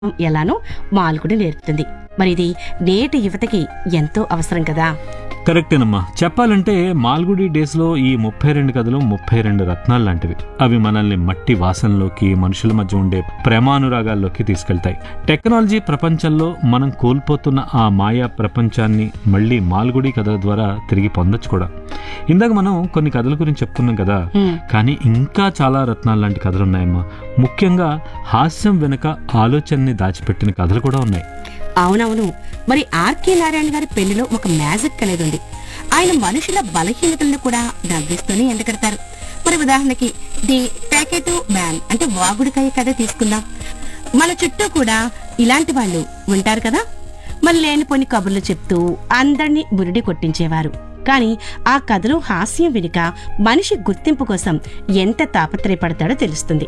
ఎలానో మాల్గుడి నేర్పుతుంది మరి ఇది నేటి యువతకి ఎంతో అవసరం కదా కరెక్టేనమ్మా చెప్పాలంటే మాల్గుడి డేస్లో ఈ ముప్పై రెండు కథలు ముప్పై రెండు రత్నాలు లాంటివి అవి మనల్ని మట్టి వాసనలోకి మనుషుల మధ్య ఉండే ప్రేమానురాగాల్లోకి తీసుకెళ్తాయి టెక్నాలజీ ప్రపంచంలో మనం కోల్పోతున్న ఆ మాయా ప్రపంచాన్ని మళ్ళీ మాల్గుడి కథల ద్వారా తిరిగి పొందొచ్చు కూడా ఇందాక మనం కొన్ని కథల గురించి చెప్పుకున్నాం కదా హ్మ్. కానీ ఇంకా చాలా రత్నాలు లాంటి కథలు ఉన్నాయమ్మా ముఖ్యంగా హాస్యం వెనుక ఆలోచనని దాచిపెట్టిన కథలు కూడా ఉన్నాయి అవునవును మరి ఆర్కే నారాయణ గారి పెళ్లిలో ఒక మ్యాజిక్ అనేది ఉంది ఆయన మనుషుల బలహీనతలను కూడా నవ్విస్తూనే ఎండగడతారు మరి ఉదాహరణకి ది ప్యాకెట్ మ్యాన్ అంటే వాగుడికాయ కథ తీసుకుందాం మన చుట్టూ కూడా ఇలాంటి వాళ్ళు ఉంటారు కదా మరి లేనిపోని కబుర్లు చెప్తూ అందరినీ బురిడి కొట్టించేవారు కానీ ఆ కథలో హాస్యం వెనుక మనిషి గుర్తింపు కోసం ఎంత తాపత్రయపడతాడో తెలుస్తుంది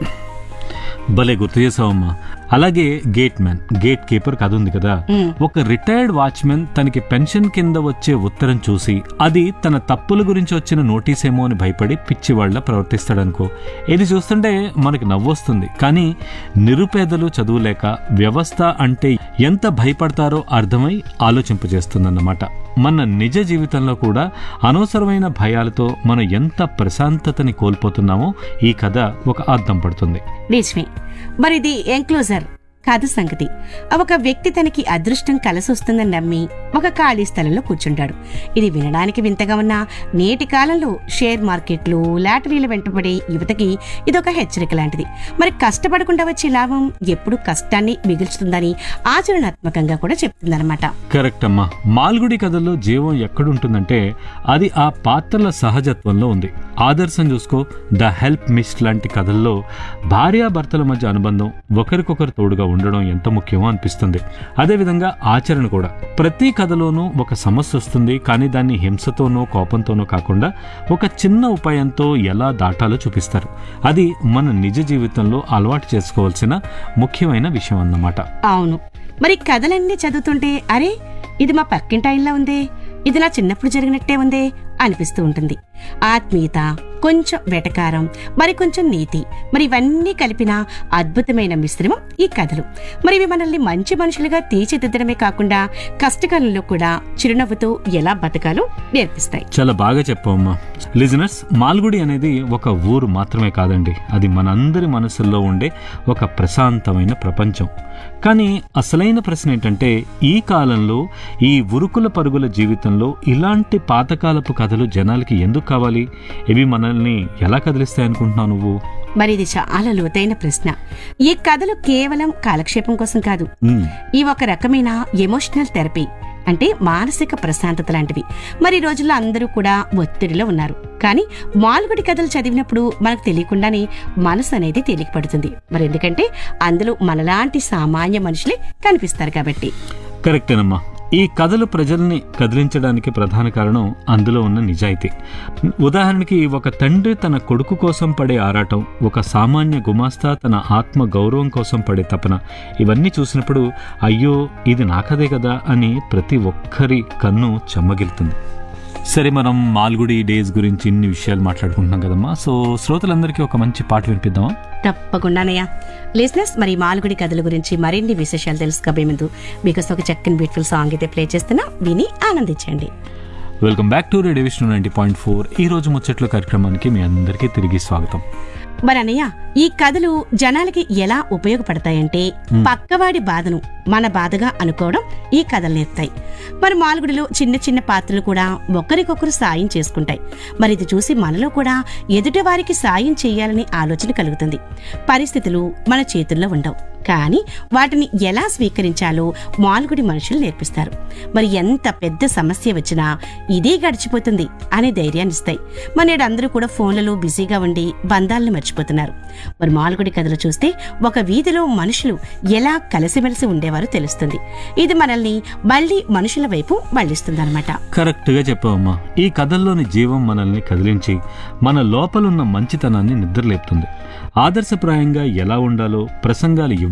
భలే గుర్తు చేసావమ్మా అలాగే గేట్ మ్యాన్ గేట్ కీపర్ కథ ఉంది కదా ఉమ్. ఒక రిటైర్డ్ వాచ్మెన్ తనకి పెన్షన్ కింద వచ్చే ఉత్తరం చూసి అది తన తప్పుల గురించి వచ్చిన నోటీస్ ఏమో అని భయపడి పిచ్చివాళ్ల ప్రవర్తిస్తాడనుకో ఇది చూస్తుంటే మనకి నవ్వొస్తుంది కానీ నిరుపేదలు చదువులేక వ్యవస్థ అంటే ఎంత భయపడతారో అర్థమై ఆలోచింపజేస్తుందన్నమాట మన నిజ జీవితంలో కూడా అనవసరమైన భయాలతో మనం ఎంత ప్రశాంతతని కోల్పోతున్నామో ఈ కథ ఒక అర్థం పడుతుంది నిజమే మరి ఇది ఎంక్లోజర్ కథ సంగతి ఒక వ్యక్తి తనకి అదృష్టం కలిసొస్తుందని నమ్మి ఒక ఖాళీ స్థలంలో కూర్చుంటాడు ఇది వినడానికి వింతగా ఉన్న నేటి కాలంలో షేర్ మార్కెట్లు లాటరీల వెంటబడే యువతకి ఇదొక హెచ్చరిక లాంటిది మరి కష్టపడకుండా వచ్చే లాభం ఎప్పుడు కష్టాన్ని మిగుల్చుతుందని ఆచరణాత్మకంగా కూడా చెప్తుందన్నమాట కరెక్ట్ అమ్మా మాల్గుడి కథల్లో జీవం ఎక్కడుంటుందంటే అది ఆ పాత్రల సహజత్వంలో ఉంది ఆదర్శం చూసుకో ద హెల్ప్ మిస్ట్ లాంటి కథల్లో భార్యాభర్తల మధ్య అనుబంధం ఒకరికొకరు తోడుగా ఉండడం ఎంత ముఖ్యమో అనిపిస్తుంది అదేవిధంగా ఆచరణ కూడా ప్రతి కథలోనూ ఒక సమస్య వస్తుంది కానీ దాన్ని హింసతోనో కోపంతోనో కాకుండా ఒక చిన్న ఉపాయంతో ఎలా దాటాలో చూపిస్తారు అది మన నిజ జీవితంలో అలవాటు చేసుకోవాల్సిన ముఖ్యమైన విషయం అన్నమాట అవును మరి కథలన్నీ చదువుతుంటే అరే ఇది మా పక్కింటాయిల్లా ఉందే ఇది నా చిన్నప్పుడు జరిగినట్టే ఉందే అనిపిస్తూ ఉంటుంది ఆత్మీయత కొంచెం వెటకారం మరి కొంచెం నీతి మరి ఇవన్నీ కలిపిన అద్భుతమైన మిశ్రమం ఈ కథలు మరి ఇవి మనల్ని మంచి మనుషులుగా తీర్చిదిద్దడమే కాకుండా కష్టకాలంలో కూడా చిరునవ్వుతో ఎలా బతకాలో నేర్పిస్తాయి చాలా బాగా చెప్పమ్మా లిజనర్స్ మాల్గుడి అనేది ఒక ఊరు మాత్రమే కాదండి అది మనందరి మనసుల్లో ఉండే ఒక ప్రశాంతమైన ప్రపంచం కానీ అసలైన ప్రశ్న ఏంటంటే ఈ కాలంలో ఈ ఉరుకుల పరుగుల జీవితంలో ఇలాంటి పాతకాలపు కథలు జనాలకి ఎందుకు కావాలి ఇవి మనల్ని ఎలా కదిలిస్తాయి అనుకుంటున్నావు నువ్వు మరి ఇది చాలా లోతైన ప్రశ్న ఈ కథలు కేవలం కాలక్షేపం కోసం కాదు ఉమ్, ఈ ఒక రకమైన ఎమోషనల్ థెరపీ అంటే మానసిక ప్రశాంతత లాంటివి మరి ఈ రోజుల్లో అందరూ కూడా ఒత్తిడిలో ఉన్నారు కానీ మాల్గుడి కథలు చదివినప్పుడు మనకు తెలియకుండానే మనసు అనేది తేలికపడుతుంది మరి ఎందుకంటే అందులో మనలాంటి సామాన్య మనుషులే కనిపిస్తారు కాబట్టి కరెక్టేనమ్మా ఈ కథలు ప్రజల్ని కదిలించడానికి ప్రధాన కారణం అందులో ఉన్న నిజాయితీ ఉదాహరణకి ఒక తండ్రి తన కొడుకు కోసం పడే ఆరాటం ఒక సామాన్య గుమాస్తా తన ఆత్మ గౌరవం కోసం పడే తపన ఇవన్నీ చూసినప్పుడు అయ్యో ఇది నా కథే కదా అని ప్రతి ఒక్కరి కన్ను చెమ్మగిలుతుంది సరే మనం మాల్గుడి డేస్ గురించి ఇన్ని విషయాలు మాట్లాడుకుంటున్నాం కదమ్మా సో శ్రోతలందరికీ ఒక మంచి పాట వినిపిద్దామా తప్పకుండానయ్యా లిజినెస్ మరి మాల్గుడి కథల గురించి మరిన్ని విశేషాలు తెలుసుకోబోయే ముందు మీకు ఒక చక్కని బ్యూటిఫుల్ సాంగ్ అయితే ప్లే చేస్తున్నా విని ఆనందించండి welcome back to radio Vishnu ninety point four ఈ రోజు ముచ్చట్ల కార్యక్రమానికి మీ అందరికీ తిరిగి స్వాగతం మరి అన్నయ్య ఈ కథలు జనాలకి ఎలా ఉపయోగపడతాయంటే పక్కవాడి బాధను మన బాధగా అనుకోవడం ఈ కథలు నేర్పుతాయి మరి మాలుగుడిలో చిన్న చిన్న పాత్రలు కూడా ఒకరికొకరు సాయం చేసుకుంటాయి మరి ఇది చూసి మనలో కూడా ఎదుటి వారికి సాయం చేయాలనే ఆలోచన కలుగుతుంది పరిస్థితులు మన చేతుల్లో ఉండవు కానీ వాటిని ఎలా స్వీకరించాలో మాల్గుడి మనుషులు నేర్పిస్తారు మరి ఎంత పెద్ద సమస్య వచ్చినా ఇదే గడిచిపోతుంది అనే ధైర్యాన్ని ఇస్తాయి మరి నేడు అందరూ కూడా ఫోన్లలో బిజీగా ఉండి బంధాలను మర్చిపోతున్నారు మరి మాల్గుడి కథలు చూస్తే ఒక వీధిలో మనుషులు ఎలా కలిసిమెలిసి ఉండేవారో తెలుస్తుంది ఇది మనల్ని మళ్ళీ మనుషుల వైపు మళ్లిస్తుందన్నమాట కరెక్ట్గా చెప్పావమ్మా ఈ కథల్లోని జీవం మనల్ని కదిలించి మన లోపలున్న మంచితనాన్ని నిద్రలేపుతుంది ఆదర్శప్రాయంగా ఎలా ఉండాలో ప్రసంగాలు ఇవ్వాలి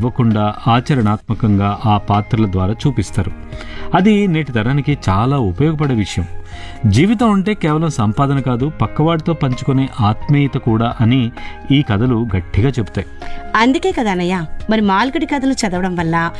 ఇవ్వకుండా ఆచరణాత్మకంగా ఆ పాత్రల ద్వారా చూపిస్తారు అది నేటి తరానికి చాలా ఉపయోగపడే విషయం జీవితం అంటే కేవలం సంపాదన కాదు పక్కవాడితో పంచుకునే ఆత్మీయత కూడా అని ఈ కథలు గట్టిగా చెబుతాయి అందుకే కదా అన్నయ్య మరి మాల్గుడి కథలు చదవడం వల్ల